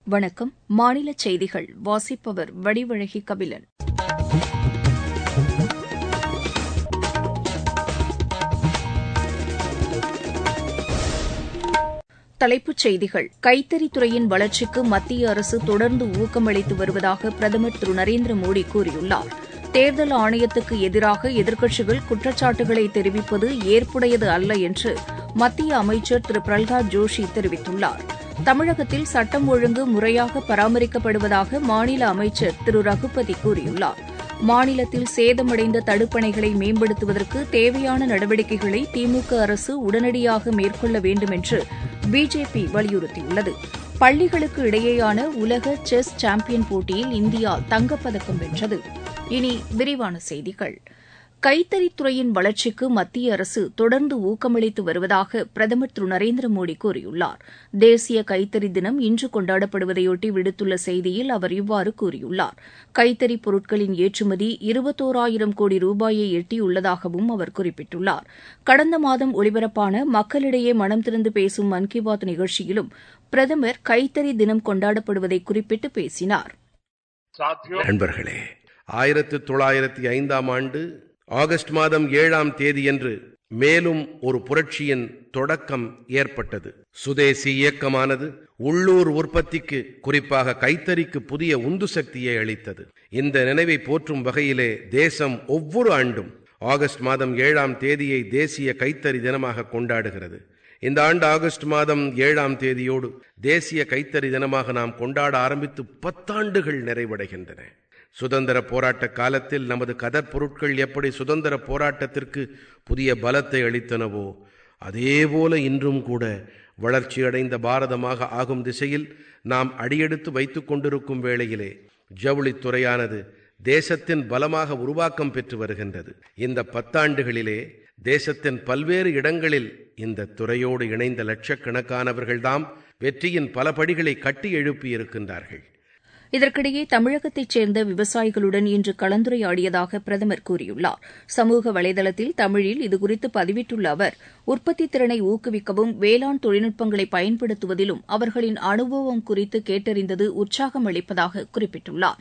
வணக்கம் மாநில செய்திகள் வாசிப்பவர் வடிவழகி கபிலன் தலைப்புச் செய்திகள் கைத்தறித்துறையின் வளர்ச்சிக்கு மத்திய அரசு தொடர்ந்து ஊக்கமளித்து வருவதாக பிரதமர் திரு நரேந்திர மோடி கூறியுள்ளார் தேர்தல் ஆணையத்துக்கு எதிராக எதிர்க்கட்சிகள் குற்றச்சாட்டுகளை தெரிவிப்பது ஏற்புடையது அல்ல என்று மத்திய அமைச்சர் திரு பிரல்ஹாத் ஜோஷி தெரிவித்துள்ளார் தமிழகத்தில் சட்டம் ஒழுங்கு முறையாக பராமரிக்கப்படுவதாக மாநில அமைச்சர் திரு ரகுபதி கூறியுள்ளார் மாநிலத்தில் சேதமடைந்த தடுப்பணைகளை மேம்படுத்துவதற்கு தேவையான நடவடிக்கைகளை திமுக அரசு உடனடியாக மேற்கொள்ள வேண்டும் என்று பிஜேபி வலியுறுத்தியுள்ளது பள்ளிகளுக்கு இடையேயான உலக செஸ் சாம்பியன் போட்டியில் இந்தியா தங்கப்பதக்கம் வென்றது இனி விரிவான செய்திகள் கைத்தறித்துறையின் வளர்ச்சிக்கு மத்திய அரசு தொடர்ந்து ஊக்கமளித்து வருவதாக பிரதமர் திரு நரேந்திர மோடி கூறியுள்ளார் தேசிய கைத்தறி தினம் இன்று கொண்டாடப்படுவதையொட்டி விடுத்துள்ள செய்தியில் அவர் இவ்வாறு கூறியுள்ளார் கைத்தறி பொருட்களின் ஏற்றுமதி இருபத்தோராயிரம் கோடி ரூபாயை எட்டியுள்ளதாகவும் அவர் குறிப்பிட்டுள்ளார் கடந்த மாதம் ஒலிபரப்பான மக்களிடையே மனம் திறந்து பேசும் மன் கி பாத் நிகழ்ச்சியிலும் பிரதமர் கைத்தறி தினம் கொண்டாடப்படுவதை குறிப்பிட்டு பேசினார் நண்பர்களே ஆயிரத்து தொள்ளாயிரத்தி ஐந்தாம் ஆண்டு ஆகஸ்ட் மாதம் ஏழாம் தேதியன்று மேலும் ஒரு புரட்சியின் தொடக்கம் ஏற்பட்டது சுதேசி இயக்கமானது உள்ளூர் உற்பத்திக்கு குறிப்பாக கைத்தறிக்கு புதிய உந்து சக்தியை அளித்தது இந்த நினைவை போற்றும் வகையிலே தேசம் ஒவ்வொரு ஆண்டும் ஆகஸ்ட் மாதம் ஏழாம் தேதியை தேசிய கைத்தறி தினமாக கொண்டாடுகிறது இந்த ஆண்டு ஆகஸ்ட் மாதம் ஏழாம் தேதியோடு தேசிய கைத்தறி தினமாக நாம் கொண்டாட ஆரம்பித்து பத்தாண்டுகள் நிறைவடைகின்றன சுதந்திர போராட்ட காலத்தில் நமது கதர் பொருட்கள் எப்படி சுதந்திர போராட்டத்திற்கு புதிய பலத்தை அளித்தனவோ அதேபோல இன்றும் கூட வளர்ச்சியடைந்த பாரதமாக ஆகும் திசையில் நாம் அடியெடுத்து வைத்துக் கொண்டிருக்கும் வேளையிலே ஜவுளித்துறையானது தேசத்தின் பலமாக உருவாக்கம் பெற்று வருகின்றது இந்த பத்தாண்டுகளிலே தேசத்தின் பல்வேறு இடங்களில் இந்த துறையோடு இணைந்த லட்சக்கணக்கானவர்கள்தாம் வெற்றியின் பல படிகளை கட்டி எழுப்பியிருக்கின்றார்கள் இதற்கிடையே தமிழகத்தைச் சேர்ந்த விவசாயிகளுடன் இன்று கலந்துரையாடியதாக பிரதமர் கூறியுள்ளார் சமூக வலைதளத்தில் தமிழில் இதுகுறித்து பதிவிட்டுள்ள அவர் உற்பத்தி திறனை ஊக்குவிக்கவும் வேளாண் தொழில்நுட்பங்களை பயன்படுத்துவதிலும் அவர்களின் அனுபவம் குறித்து கேட்டறிந்தது உற்சாகம் அளிப்பதாக குறிப்பிட்டுள்ளார்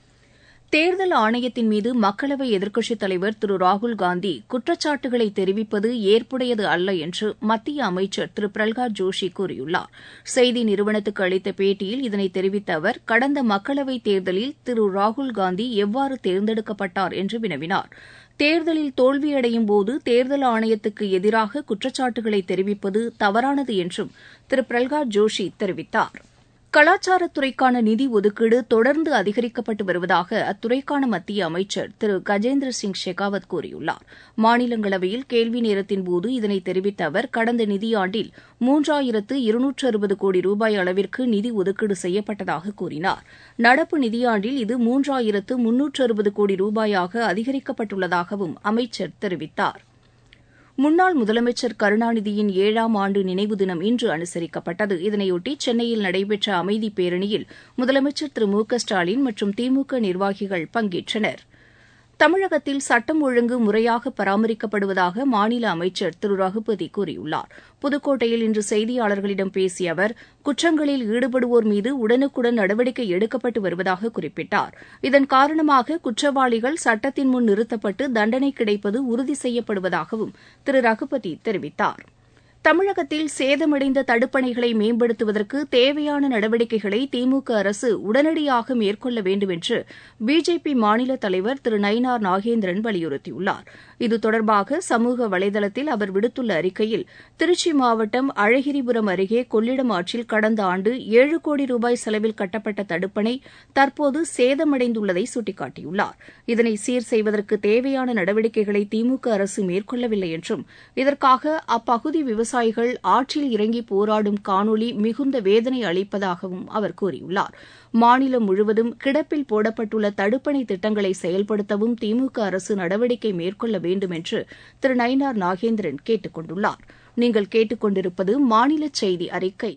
தேர்தல் ஆணையத்தின் மீது மக்களவை எதிர்க்கட்சித் தலைவர் திரு ராகுல்காந்தி குற்றச்சாட்டுகளை தெரிவிப்பது ஏற்புடையது அல்ல என்று மத்திய அமைச்சர் திரு பிரல்ஹாத் ஜோஷி கூறியுள்ளார் செய்தி நிறுவனத்துக்கு அளித்த பேட்டியில் இதனை தெரிவித்த அவர் கடந்த மக்களவைத் தேர்தலில் திரு ராகுல்காந்தி எவ்வாறு தேர்ந்தெடுக்கப்பட்டார் என்று வினவினார் தேர்தலில் தோல்வியடையும் போது தேர்தல் ஆணையத்துக்கு எதிராக குற்றச்சாட்டுகளை தெரிவிப்பது தவறானது என்றும் திரு பிரல்ஹாத் ஜோஷி தெரிவித்தாா் கலாச்சாரத்துறைக்கான நிதி ஒதுக்கீடு தொடர்ந்து அதிகரிக்கப்பட்டு வருவதாக அத்துறைக்கான மத்திய அமைச்சர் திரு கஜேந்திர சிங் ஷெகாவத் கூறியுள்ளார் மாநிலங்களவையில் கேள்வி நேரத்தின்போது இதனை தெரிவித்த அவர் கடந்த நிதியாண்டில் மூன்றாயிரத்து இருநூற்று அறுபது கோடி ரூபாய் அளவிற்கு நிதி ஒதுக்கீடு செய்யப்பட்டதாக கூறினார் நடப்பு நிதியாண்டில் இது மூன்றாயிரத்து முன்னூற்று அறுபது கோடி ரூபாயாக அதிகரிக்கப்பட்டுள்ளதாகவும் அமைச்சர் தெரிவித்தாா் முன்னாள் முதலமைச்சர் கருணாநிதியின் ஏழாம் ஆண்டு நினைவு தினம் இன்று அனுசரிக்கப்பட்டது இதனையொட்டி சென்னையில் நடைபெற்ற அமைதி பேரணியில் முதலமைச்சர் திரு மு க ஸ்டாலின் மற்றும் திமுக நிர்வாகிகள் பங்கேற்றனர் தமிழகத்தில் சட்டம் ஒழுங்கு முறையாக பராமரிக்கப்படுவதாக மாநில அமைச்சர் திரு ரகுபதி கூறியுள்ளார் புதுக்கோட்டையில் இன்று செய்தியாளர்களிடம் பேசிய அவர் குற்றங்களில் ஈடுபடுவோர் மீது உடனுக்குடன் நடவடிக்கை எடுக்கப்பட்டு வருவதாக குறிப்பிட்டார் இதன் காரணமாக குற்றவாளிகள் சட்டத்தின் முன் நிறுத்தப்பட்டு தண்டனை கிடைப்பது உறுதி செய்யப்படுவதாகவும் திரு ரகுபதி தெரிவித்தாா் தமிழகத்தில் சேதமடைந்த தடுப்பணைகளை மேம்படுத்துவதற்கு தேவையான நடவடிக்கைகளை திமுக அரசு உடனடியாக மேற்கொள்ள வேண்டும் என்று பிஜேபி மாநில தலைவர் திரு நயினார் நாகேந்திரன் வலியுறுத்தியுள்ளார் இது தொடர்பாக சமூக வலைதளத்தில் அவர் விடுத்துள்ள அறிக்கையில் திருச்சி மாவட்டம் அழகிரிபுரம் அருகே கொள்ளிடம் ஆற்றில் கடந்த ஆண்டு ஏழு கோடி ரூபாய் செலவில் கட்டப்பட்ட தடுப்பணை தற்போது சேதமடைந்துள்ளதை சுட்டிக்காட்டியுள்ளார் இதனை சீர் செய்வதற்கு தேவையான நடவடிக்கைகளை திமுக அரசு மேற்கொள்ளவில்லை என்றும் இதற்காக அப்பகுதி விவசாய விவசாயிகள் ஆற்றில் இறங்கி போராடும் காணொலி மிகுந்த வேதனை அளிப்பதாகவும் அவர் கூறியுள்ளார் மாநிலம் முழுவதும் கிடப்பில் போடப்பட்டுள்ள தடுப்பணை திட்டங்களை செயல்படுத்தவும் திமுக அரசு நடவடிக்கை மேற்கொள்ள வேண்டும் என்று திரு நயினார் நாகேந்திரன் கேட்டுக் கொண்டுள்ளார் நீங்கள் கேட்டுக்கொண்டிருப்பது மாநில செய்தி அறிக்கை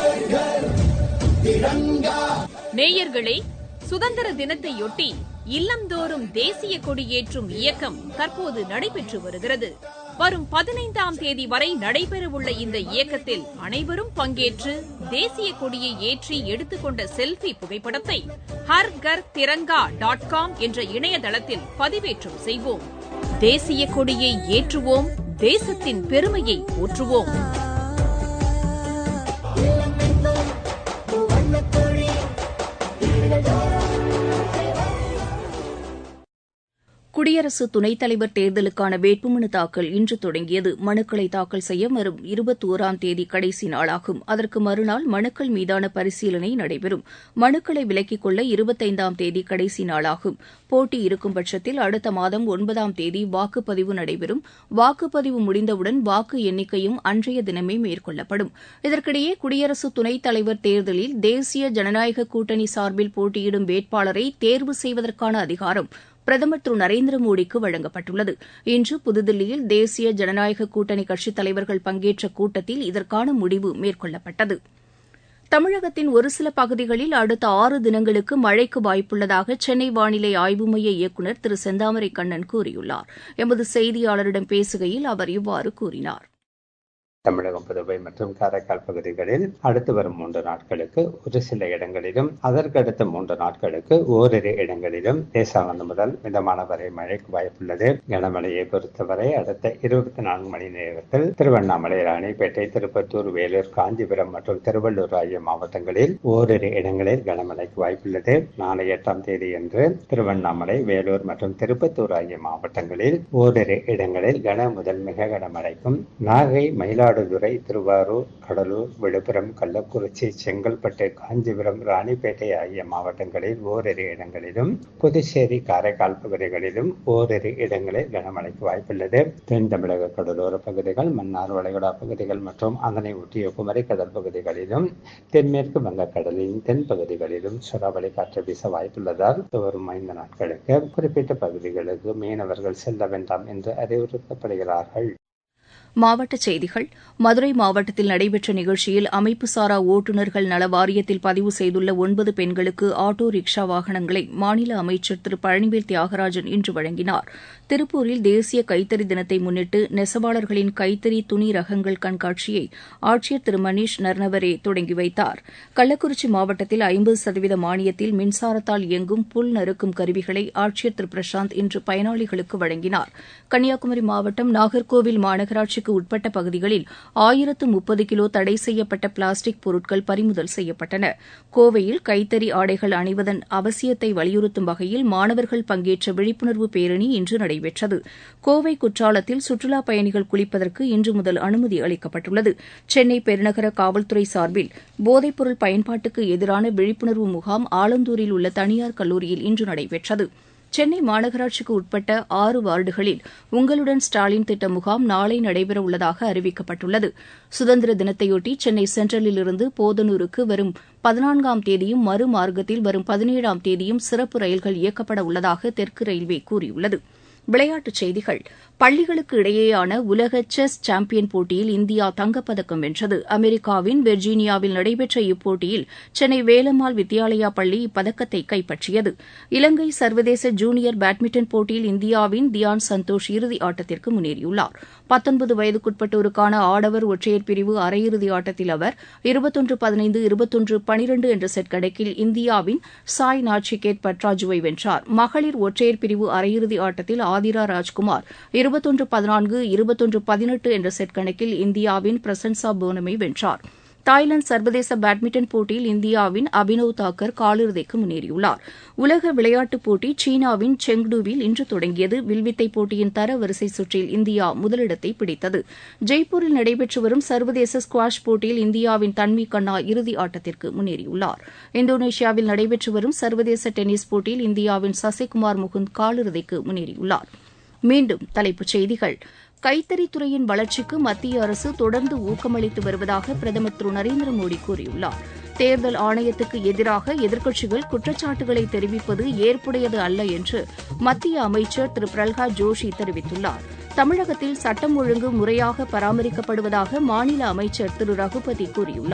நேயர்களே சுதந்திர தினத்தையொட்டி இல்லந்தோறும் தேசிய கொடியேற்றும் இயக்கம் தற்போது நடைபெற்று வருகிறது வரும் பதினைந்தாம் தேதி வரை நடைபெறவுள்ள இந்த இயக்கத்தில் அனைவரும் பங்கேற்று தேசிய கொடியை ஏற்றி எடுத்துக்கொண்ட செல்ஃபி புகைப்படத்தை ஹர் கர் திரங்கா டாட் காம் என்ற இணையதளத்தில் பதிவேற்றம் செய்வோம் தேசிய கொடியை ஏற்றுவோம் தேசத்தின் பெருமையை போற்றுவோம் குடியரசு துணைத் தலைவர் தேர்தலுக்கான வேட்புமனு தாக்கல் இன்று தொடங்கியது மனுக்களை தாக்கல் செய்ய வரும் இருபத்தோராம் தேதி கடைசி நாளாகும் அதற்கு மறுநாள் மனுக்கள் மீதான பரிசீலனை நடைபெறும் மனுக்களை விலக்கிக் கொள்ள இருபத்தைந்தாம் தேதி கடைசி நாளாகும் போட்டி இருக்கும் பட்சத்தில் அடுத்த மாதம் ஒன்பதாம் தேதி வாக்குப்பதிவு நடைபெறும் வாக்குப்பதிவு முடிந்தவுடன் வாக்கு எண்ணிக்கையும் அன்றைய தினமே மேற்கொள்ளப்படும் இதற்கிடையே குடியரசு துணைத் தலைவர் தேர்தலில் தேசிய ஜனநாயக கூட்டணி சார்பில் போட்டியிடும் வேட்பாளரை தேர்வு செய்வதற்கான அதிகாரம் பிரதமர் திரு நரேந்திர மோடிக்கு வழங்கப்பட்டுள்ளது இன்று புதுதில்லியில் தேசிய ஜனநாயக கூட்டணி கட்சித் தலைவர்கள் பங்கேற்ற கூட்டத்தில் இதற்கான முடிவு மேற்கொள்ளப்பட்டது தமிழகத்தின் ஒரு சில பகுதிகளில் அடுத்த ஆறு தினங்களுக்கு மழைக்கு வாய்ப்புள்ளதாக சென்னை வானிலை ஆய்வு மைய இயக்குநர் திரு செந்தாமரை கண்ணன் கூறியுள்ளார் எமது செய்தியாளரிடம் பேசுகையில் அவர் இவ்வாறு கூறினார் தமிழகம் புதுவை மற்றும் காரைக்கால் பகுதிகளில் அடுத்து வரும் மூன்று நாட்களுக்கு ஒரு சில இடங்களிலும் அதற்கடுத்த மூன்று நாட்களுக்கு ஓரிரு இடங்களிலும் லேசானது முதல் மிதமான வரை மழைக்கு வாய்ப்புள்ளது கனமழையை பொறுத்தவரை அடுத்த இருபத்தி நான்கு மணி நேரத்தில் திருவண்ணாமலை ராணிப்பேட்டை திருப்பத்தூர் வேலூர் காஞ்சிபுரம் மற்றும் திருவள்ளூர் ஆகிய மாவட்டங்களில் ஓரிரு இடங்களில் கனமழைக்கு வாய்ப்புள்ளது நாளை எட்டாம் தேதி அன்று திருவண்ணாமலை வேலூர் மற்றும் திருப்பத்தூர் ஆகிய மாவட்டங்களில் ஓரிரு இடங்களில் கன முதல் மிக கனமழைக்கும் நாகை மயிலாடுதுறை மயிலாடுதுறை திருவாரூர் கடலூர் விழுப்புரம் கள்ளக்குறிச்சி செங்கல்பட்டு காஞ்சிபுரம் ராணிப்பேட்டை ஆகிய மாவட்டங்களில் ஓரிரு இடங்களிலும் புதுச்சேரி காரைக்கால் பகுதிகளிலும் ஓரிரு இடங்களில் கனமழைக்கு வாய்ப்புள்ளது தென் தமிழக கடலோர பகுதிகள் மன்னார் வளைகுடா பகுதிகள் மற்றும் அதனை ஒட்டிய குமரி கடல் பகுதிகளிலும் தென்மேற்கு வங்கக்கடலின் தென் பகுதிகளிலும் சூறாவளி காற்று வீச வாய்ப்புள்ளதால் வரும் ஐந்து நாட்களுக்கு குறிப்பிட்ட பகுதிகளுக்கு மீனவர்கள் செல்ல வேண்டாம் என்று அறிவுறுத்தப்படுகிறார்கள் மாவட்டச் செய்திகள் மதுரை மாவட்டத்தில் நடைபெற்ற நிகழ்ச்சியில் அமைப்புசாரா ஓட்டுநர்கள் நல வாரியத்தில் பதிவு செய்துள்ள ஒன்பது பெண்களுக்கு ஆட்டோ ரிக்ஷா வாகனங்களை மாநில அமைச்சர் திரு பழனிவேல் தியாகராஜன் இன்று வழங்கினார் திருப்பூரில் தேசிய கைத்தறி தினத்தை முன்னிட்டு நெசவாளர்களின் கைத்தறி துணி ரகங்கள் கண்காட்சியை ஆட்சியர் திரு மணீஷ் நர்னவரே தொடங்கி வைத்தார் கள்ளக்குறிச்சி மாவட்டத்தில் ஐம்பது சதவீத மானியத்தில் மின்சாரத்தால் இயங்கும் புல் நறுக்கும் கருவிகளை ஆட்சியர் திரு பிரசாந்த் இன்று பயனாளிகளுக்கு வழங்கினார் கன்னியாகுமரி மாவட்டம் நாகர்கோவில் மாநகராட்சி ஊராட்சிக்கு உட்பட்ட பகுதிகளில் ஆயிரத்து முப்பது கிலோ தடை செய்யப்பட்ட பிளாஸ்டிக் பொருட்கள் பறிமுதல் செய்யப்பட்டன கோவையில் கைத்தறி ஆடைகள் அணிவதன் அவசியத்தை வலியுறுத்தும் வகையில் மாணவர்கள் பங்கேற்ற விழிப்புணர்வு பேரணி இன்று நடைபெற்றது கோவை குற்றாலத்தில் சுற்றுலாப் பயணிகள் குளிப்பதற்கு இன்று முதல் அனுமதி அளிக்கப்பட்டுள்ளது சென்னை பெருநகர காவல்துறை சார்பில் போதைப்பொருள் பயன்பாட்டுக்கு எதிரான விழிப்புணர்வு முகாம் ஆலந்தூரில் உள்ள தனியார் கல்லூரியில் இன்று நடைபெற்றது சென்னை மாநகராட்சிக்கு உட்பட்ட ஆறு வார்டுகளில் உங்களுடன் ஸ்டாலின் திட்ட முகாம் நாளை நடைபெறவுள்ளதாக அறிவிக்கப்பட்டுள்ளது சுதந்திர தினத்தையொட்டி சென்னை சென்ட்ரலில் இருந்து போதனூருக்கு வரும் பதினான்காம் தேதியும் மறுமார்க்கத்தில் வரும் பதினேழாம் தேதியும் சிறப்பு ரயில்கள் இயக்கப்பட உள்ளதாக தெற்கு ரயில்வே கூறியுள்ளது விளையாட்டுச் செய்திகள் பள்ளிகளுக்கு இடையேயான உலக செஸ் சாம்பியன் போட்டியில் இந்தியா தங்கப்பதக்கம் வென்றது அமெரிக்காவின் வெர்ஜீனியாவில் நடைபெற்ற இப்போட்டியில் சென்னை வேலம்மாள் வித்யாலயா பள்ளி இப்பதக்கத்தை கைப்பற்றியது இலங்கை சர்வதேச ஜூனியர் பேட்மிண்டன் போட்டியில் இந்தியாவின் தியான் சந்தோஷ் இறுதி ஆட்டத்திற்கு முன்னேறியுள்ளார் பத்தொன்பது வயதுக்குட்பட்டோருக்கான ஆடவர் ஒற்றையர் பிரிவு அரையிறுதி ஆட்டத்தில் அவர் இருபத்தொன்று பதினைந்து இருபத்தொன்று பனிரெண்டு என்ற செட் கணக்கில் இந்தியாவின் சாய் நாச்சிகேத் பட்ராஜுவை வென்றார் மகளிர் ஒற்றையர் பிரிவு அரையிறுதி ஆட்டத்தில் ஆதிரா ராஜ்குமார் இருபத்தொன்று பதினான்கு இருபத்தொன்று பதினெட்டு என்ற செட் கணக்கில் இந்தியாவின் பிரசன்சா போனமை வென்றார் தாய்லாந்து சர்வதேச பேட்மிண்டன் போட்டியில் இந்தியாவின் அபினவ் தாக்கர் காலிறுதிக்கு முன்னேறியுள்ளார் உலக விளையாட்டுப் போட்டி சீனாவின் செங்டுவில் இன்று தொடங்கியது வில்வித்தை போட்டியின் தர வரிசை சுற்றில் இந்தியா முதலிடத்தை பிடித்தது ஜெய்ப்பூரில் நடைபெற்று வரும் சர்வதேச ஸ்குவாஷ் போட்டியில் இந்தியாவின் தன்வி கண்ணா இறுதி ஆட்டத்திற்கு முன்னேறியுள்ளார் இந்தோனேஷியாவில் நடைபெற்று வரும் சர்வதேச டென்னிஸ் போட்டியில் இந்தியாவின் சசிகுமார் முகுந்த் காலிறுதிக்கு முன்னேறியுள்ளார் மீண்டும் தலைப்புச் செய்திகள் கைத்தறித்துறையின் வளர்ச்சிக்கு மத்திய அரசு தொடர்ந்து ஊக்கமளித்து வருவதாக பிரதமர் திரு நரேந்திர மோடி கூறியுள்ளார் தேர்தல் ஆணையத்துக்கு எதிராக எதிர்க்கட்சிகள் குற்றச்சாட்டுகளை தெரிவிப்பது ஏற்புடையது அல்ல என்று மத்திய அமைச்சர் திரு பிரல்ஹாத் ஜோஷி தெரிவித்துள்ளார் தமிழகத்தில் சட்டம் ஒழுங்கு முறையாக பராமரிக்கப்படுவதாக மாநில அமைச்சர் திரு ரகுபதி கூறியுள்ளார்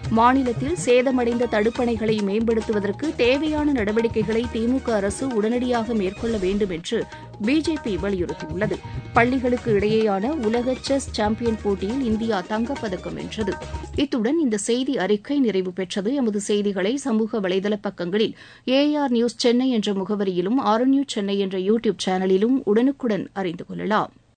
மாநிலத்தில் சேதமடைந்த தடுப்பணைகளை மேம்படுத்துவதற்கு தேவையான நடவடிக்கைகளை திமுக அரசு உடனடியாக மேற்கொள்ள வேண்டும் என்று பிஜேபி வலியுறுத்தியுள்ளது பள்ளிகளுக்கு இடையேயான உலக செஸ் சாம்பியன் போட்டியில் இந்தியா தங்கப்பதக்கம் வென்றது இத்துடன் இந்த செய்தி அறிக்கை நிறைவு பெற்றது எமது செய்திகளை சமூக வலைதள பக்கங்களில் ஏஆர் நியூஸ் சென்னை என்ற முகவரியிலும் ஆர் நியூஸ் சென்னை என்ற யூ டியூப் சேனலிலும் உடனுக்குடன் அறிந்து கொள்ளலாம்